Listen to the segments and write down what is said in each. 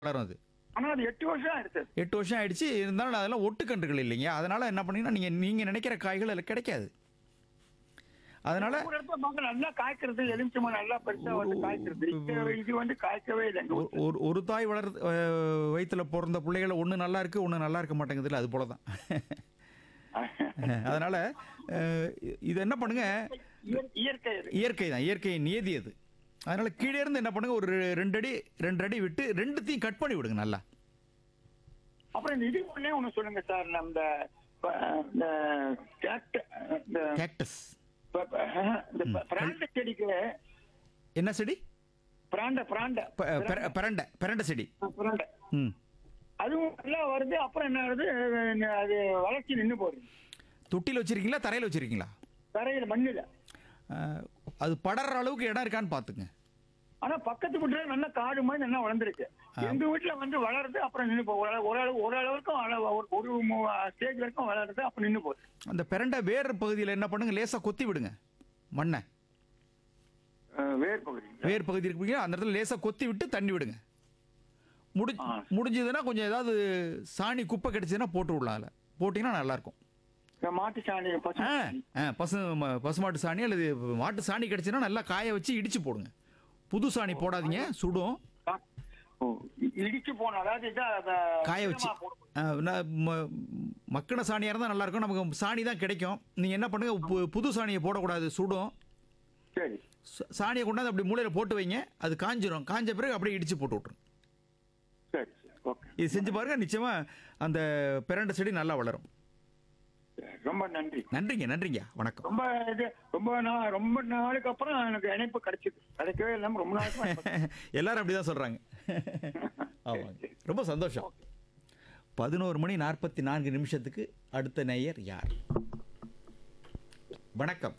வளரும் அது ஆனா அது எட்டு வருஷம் ஆயிடுச்சு எட்டு வருஷம் ஆயிடுச்சு இருந்தாலும் அதெல்லாம் ஒட்டுக்கன்றுகள் இல்லைங்க அதனால என்ன பண்ணீங்கன்னா நீங்க நீங்க நினைக்கிற காய்கள் அதில் கிடைக்காது அதனால ஒரு இடத்துல பார்க்க நல்லா காய்க்கிறது எலுமிச்சமா நல்லா பெருசா வந்து காய்க்கிறது இது- இது வந்து காய்க்கவே இல்லை எங்க ஒரு- ஒரு ஒரு தாய் வளர் அஹ், வயித்துல பிறந்த பிள்ளைகளை ஒன்று நல்லா இருக்கு ஒன்று நல்லா இருக்க மாட்டேங்குதுல அது போல தான் அதனால அஹ், இது என்ன பண்ணுங்க இயற்- இயற்கை இது. இயற்கை தான் இயற்கை நியதி அது அதனால கீழே இருந்து என்ன பண்ணுங்க ஒரு ரெண்டு அடி ரெண்டு அடி விட்டு ரெண்டுத்தையும் கட் பண்ணி விடுங்க நல்லா அப்புறம் இந்த இது ஒண்ணே ஒண்ணு சொல்லுங்க சார் நம்ம ப- இந்த கேக்ட- இந்த கேக்டஸ் ப- ப- இந்த ப- பிராண்ட செடிக்கு என்ன செடி பிராண்ட பிராண்ட ப- பெர- பெரண்டை பெரண்டை செடி பிராண்ட ம் அதுவும் நல்லா வருது அப்புறம் என்ன ஆகுது அது வளர்ச்சி நின்னு போகுது தொட்டியில் வச்சிருக்கீங்களா தரையில் வச்சிருக்கீங்களா தரையில மண்ணுல அஹ், அது படற அளவுக்கு இடம் இருக்கான்னு பார்த்துங்க ஆனா பக்கத்து வீட்டுல நல்லா காடு மாதிரி நல்லா வளர்ந்துருக்கு எங்க வீட்டுல வந்து வளருது அப்புறம் நின்னு போகுது ஒரு அளவு- ஒரு அளவு ஒரு அளவுக்கும் அளவு ஒரு- ஒரு ஸ்டேஜ் வரைக்கும் வளருது அப்புறம் நின்னு போகுது அந்த பெரண்டை வேர் பகுதியில் என்ன பண்ணுங்க லேசாக கொத்தி விடுங்க மண்ணை அஹ் வேர் பகுதி வேர் பகுதி இருக்கு அந்த இடத்துல லேசாக கொத்தி விட்டு தண்ணி விடுங்க முடி ஆ. முடிஞ்சதுன்னா கொஞ்சம் ஏதாவது சாணி குப்பை கிடைச்சதுன்னா போட்டு விடலாம் அதில் போட்டிங்கன்னா நல்லாயிருக்கும் இந்த மாட்டு சாணி பசு ஆ ஆ பசு ம- பசுமாட்டு சாணி அல்லது மாட்டு சாணி கிடைச்சுன்னா நல்லா காய வச்சு இடிச்சு போடுங்க புது சாணி போடாதீங்க சுடும் ஓ, இ- இடிச்சு போன அதாவது இதா, அத காய வச்சு ஈரமா போடணும். ஆ, ந- ம- மக்கின சாணியாக இருந்தால் நல்லாயிருக்கும் நமக்கு சாணி தான் கிடைக்கும் நீங்கள் என்ன பண்ணுங்க பு- புது சாணியை போடக்கூடாது சுடும் சரி ச- சாணியை கொண்டாந்து அப்படி மூலையில் போட்டு வைங்க அது காஞ்சிரும் காஞ்ச பிறகு அப்படியே இடிச்சு போட்டு விட்ருங்க சரி சரி ஓகே இது செஞ்சு பாருங்க நிச்சயமா அந்த பிரண்டை செடி நல்லா வளரும் சரி, ரொம்ப நன்றி நன்றிங்க நன்றிங்க வணக்கம் ரொம்ப இது ரொம்ப நாள் ரொம்ப நாளுக்கு அப்புறம் எனக்கு இணைப்பு கிடைச்சது கிடைக்கவே இல்லாம ரொம்ப நாளுக்கு அப்புறம் எல்லாரும் அப்படிதான் சொல்றாங்க ஆமாங்க ரொம்ப சந்தோஷம் பதினோரு மணி நாற்பத்தி நான்கு நிமிஷத்துக்கு அடுத்த நேயர் யார் வணக்கம்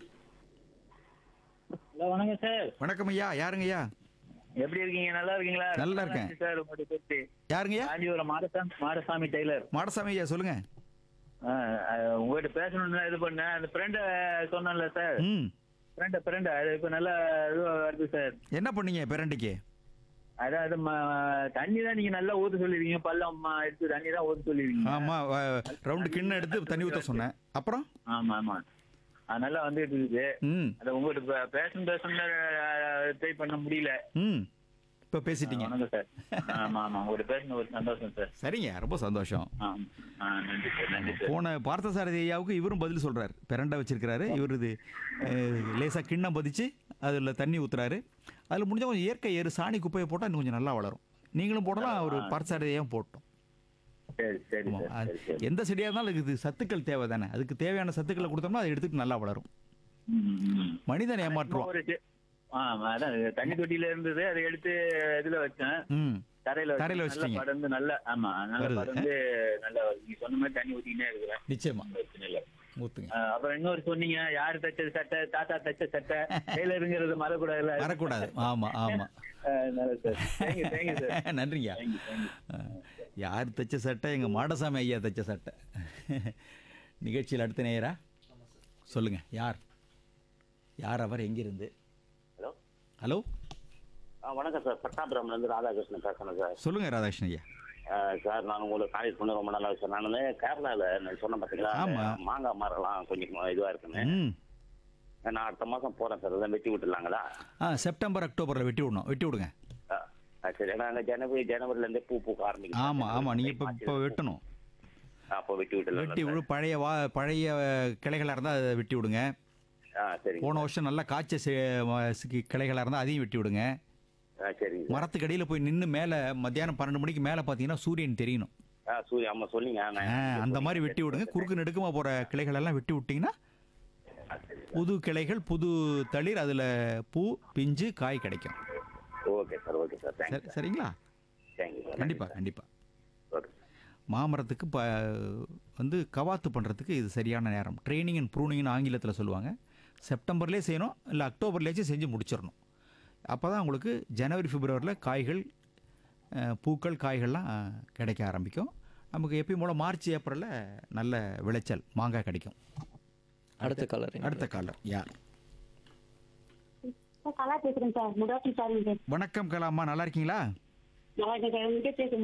ஹலோ வணக்கம் சார் வணக்கம் ஐயா யாருங்க ஐயா எப்படி இருக்கீங்க நல்லா இருக்கீங்களா நல்லா இருக்கேன். நன்றி சார் உங்களுடைய பேச்சு யாருங்க ஐயா காஞ்சிபுரம் மாடசாமி மாடசாமி டெய்லர் மாடசாமி ஐயா சொல்லுங்க ஆ, ஆ, உங்ககிட்ட பேசணும்னு தான் இது பண்ணேன் அந்த ஃப்ரெண்டை சொன்னேன்ல சார் ம் ஃப்ரெண்டை ஃப்ரெண்டை அது இப்போ நல்லா இதுவா வருது சார் என்ன பண்ணீங்க பிரண்டைக்கு அதான் அது ம- தண்ணி தான் நீங்க நல்லா ஊத்த சொல்லிருக்கீங்க பள்ளம் ம, எடுத்து தண்ணி தான் ஊத்த சொல்லிருக்கீங்க ஆமா ரவுண்டு கிண்ணம் எடுத்து தண்ணி ஊற்ற சொன்னேன் அப்புறம் ஆமா ஆமா அது நல்லா வந்துட்டு இருக்குது ம் அதை உங்ககிட்ட பே- பேசணும் பேசணும் ட்ரை பண்ண முடியல ம் இப்போ பேசிட்டீங்க வணக்கம் சார் ஆமா ஆமா உங்ககிட்ட பேசணும் ஒரு சந்தோஷம் சார் சரிங்க ரொம்ப சந்தோஷம் ஆ ஆ, நன்றி சார் நன்றி சார் போன பார்த்தசாரதி ஐயாவுக்கு இவரும் பதில் சொல்றாரு பிரண்டை வச்சிருக்கிறாரு இவர் இது அஹ், லேசா கிண்ணம் பதிச்சு அதில் தண்ணி ஊத்துறாரு அதில் முடிஞ்ச கொஞ்சம் இயற்கை ஏறு சாணி குப்பையை போட்டால் இன்னும் கொஞ்சம் நல்லா வளரும் நீங்களும் போடலாம் ஒரு பார்த்தசாரதியும் போட்டோம் சரி சரி ஆமா. சார் அது சரி சரி எந்த செடியாக இருந்தாலும் அதுக்கு இது சத்துக்கள் தேவை தானே அதுக்கு தேவையான சத்துக்களை கொடுத்தோம்னா அதை எடுத்துட்டு நல்லா வளரும் ம், ம். மனிதன் ஏமாற்றுவான் ஒரு சி- ஆ, அதான் தண்ணி தொட்டியில இருந்தது அதை எடுத்து இதுல வச்சேன் ம் தரையில வச்சேன். தரையில நல்லா வச்சிட்டீங்க. படர்ந்து நல்ல ஆமா நல்லா வருது. படர்ந்து நல்லா வருது. நீ சொன்ன மாதிரி தண்ணி ஊத்திக்கிட்டே இருக்கிறேன் நிச்சயமா பிரச்சனை இல்ல. ஊத்துங்க ஆ, அப்புறம் இன்னொரு சொன்னீங்க யாரு தச்சது சட்டை தாத்தா தச்ச சட்டை டெய்லருங்கிறது மறக்கூடாதுல்ல வரக்கூடாது ஆமா ஆமா ஆ, நல்லது சார் தேங்க்யூ தேங்க்யூ சார் நன்றிங்க தேங்க்யூ தேங்க்யூ அஹ், யார் தைச்ச சட்டை எங்க மாடசாமி ஐயா தைச்ச சட்டை நிகழ்ச்சியில் அடுத்த நேயரா சொல்லுங்க யார் யார் அவர் எங்கிருந்து ஹலோ ஹலோ ஆ வணக்கம் சார் பட்டாபுரம்ல இருந்து ராதாகிருஷ்ணன் பேசுறேன் சார் சொல்லுங்க ராதாகிருஷ்ணன் ஐயா ஆ, சார் நான் உங்களுக்கு காலேஜ் பண்ண ரொம்ப நல்லா சார் நான் வந்து கேரளாவில் நான் சொன்னேன் பார்த்தீங்களா ஆமா. அந்த மாங்காய் மரம்லாம் கொஞ்சம் இதுவாக இருக்குன்னு ம் நான் அடுத்த மாதம் போகிறேன் சார் அதான் வெட்டி விட்டுலாங்களா ஆ செப்டம்பர் அக்டோபரில் வெட்டி விடணும் வெட்டி விடுங்க ஆ, ஆ, சரி ஏன்னா அங்கே ஜனவரி ஜனவரிலேருந்தே பூ பூக்க ஆரம்பிக்கும் ஆமா ஆமா நீங்க இப்போ இப்போ வெட்டணும் அப்போ வெட்டி விட்டுலாம் வெட்டி விடு பழைய வா பழைய கிளைகளாக இருந்தால் அதை வெட்டி விடுங்க ஆ சரிங்க போன வருஷம் நல்லா காய்ச்ச செ- கிளைகளாக இருந்தால் அதையும் வெட்டி விடுங்க ஆ சரிங்க சார் மரத்துக்கடியில் போய் நின்று மேலே மத்தியானம் பன்னெண்டு மணிக்கு மேலே பார்த்தீங்கன்னா சூரியன் தெரியணும் ஆ சூரிய அம்மா சொன்னீங்க நான் ஆ, அந்த மாதிரி வெட்டி விடுங்க குறுக்கு நெடுக்குமா போகிற கிளைகள் எல்லாம் வெட்டி விட்டிங்கன்னா ஆ, சரி புது கிளைகள் புது தளிர் அதில் பூ பிஞ்சு காய் கிடைக்கும் okay sir okay sir thank you சரி சரிங்களா தேங்க்யூ சார் கண்டிப்பாக கண்டிப்பாக ஓகே சார் மாமரத்துக்கு ப வந்து கவாத்து பண்ணுறதுக்கு இது சரியான நேரம் ட்ரைனிங் அண்ட் ப்ரூனிங்னு ஆங்கிலத்தில் சொல்லுவாங்க செப்டம்பர்லேயே செய்யணும் இல்லை அக்டோபர்லேயாச்சும் செஞ்சு முடிச்சிடணும் அப்போ தான் உங்களுக்கு ஜனவரி பிப்ரவரியில் காய்கள் அஹ், பூக்கள் காய்கள்லாம் அஹ், கிடைக்க ஆரம்பிக்கும் நமக்கு எப்பயும் போல் மார்ச் ஏப்ரலில் நல்ல விளைச்சல் மாங்காய் கிடைக்கும் அடுத்த கலர் அடுத்த காலம் யார் சார் கலா பேசுறேன் சார் குட் ஆஃப்டர்நூன் சார் வணக்கம் கலாமா நல்லா இருக்கீங்களா நான் கிழமைக்கு